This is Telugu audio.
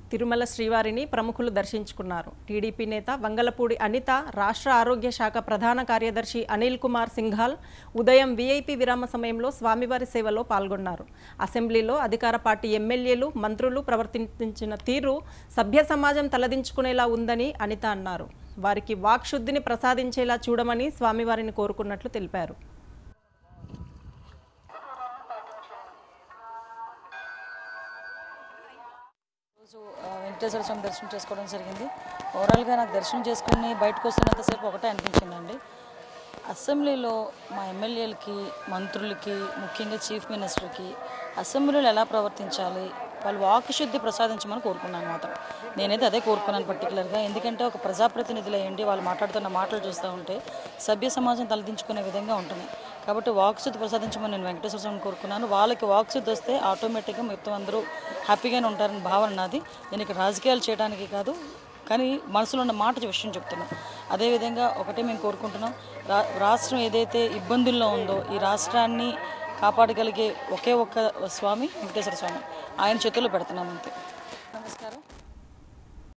తిరుమల శ్రీవారిని ప్రముఖులు దర్శించుకున్నారు టీడీపీ నేత వంగలపూడి అనిత రాష్ట్ర ఆరోగ్య శాఖ ప్రధాన కార్యదర్శి అనిల్ కుమార్ సింఘాల్ ఉదయం వీఐపీ విరామ సమయంలో స్వామివారి సేవలో పాల్గొన్నారు అసెంబ్లీలో అధికార పార్టీ ఎమ్మెల్యేలు మంత్రులు ప్రవర్తించిన తీరు సభ్య సమాజం తలదించుకునేలా ఉందని అనిత అన్నారు వారికి వాక్శుద్ధిని ప్రసాదించేలా చూడమని స్వామివారిని కోరుకున్నట్లు తెలిపారు రోజు ఆ, వెంకటేశ్వర స్వామి దర్శనం చేసుకోవడం జరిగింది ఓవరాల్గా నాకు దర్శనం చేసుకుని బయటకు వస్తున్నంతసేపు ఒకటే అనిపించిందండి అసెంబ్లీలో మా ఎమ్మెల్యేలకి మంత్రులకి ముఖ్యంగా చీఫ్ మినిస్టర్కి అసెంబ్లీలో ఎలా ప్రవర్తించాలి వాళ్ళు వాక్ శుద్ధి ప్రసాదించమని కోరుకున్నాను మాత్రం నేనైతే అదే కోరుకున్నాను పర్టికులర్గా ఎందుకంటే ఒక ప్రజాప్రతినిధులు అయ్యండి వాళ్ళు మాట్లాడుతున్న మాటలు చూస్తూ ఉంటే సభ్య సమాజం తలదించుకునే విధంగా ఉంటుంది కాబట్టి వాక్ శుద్ధి ప్రసాదించమని నేను వెంకటేశ్వర స్వామిని కోరుకున్నాను వాళ్ళకి వాక్ శుద్ధి వస్తే ఆటోమేటిక్గా మొత్తం అందరూ హ్యాపీగానే ఉంటారని భావన నాది నేను ఇక్కడ రాజకీయాలు చేయడానికి కాదు కానీ మనసులో ఉన్న మాట విషయం చెప్తున్నాను అదేవిధంగా ఒకటే మేము కోరుకుంటున్నాం రా రాష్ట్రం ఏదైతే ఇబ్బందుల్లో ఉందో ఈ రాష్ట్రాన్ని కాపాడగలిగే ఒకే ఒక్క స్వామి వెంకటేశ్వర స్వామి ఆయన చేతుల్లో పెడుతున్నాం అంతే నమస్కారం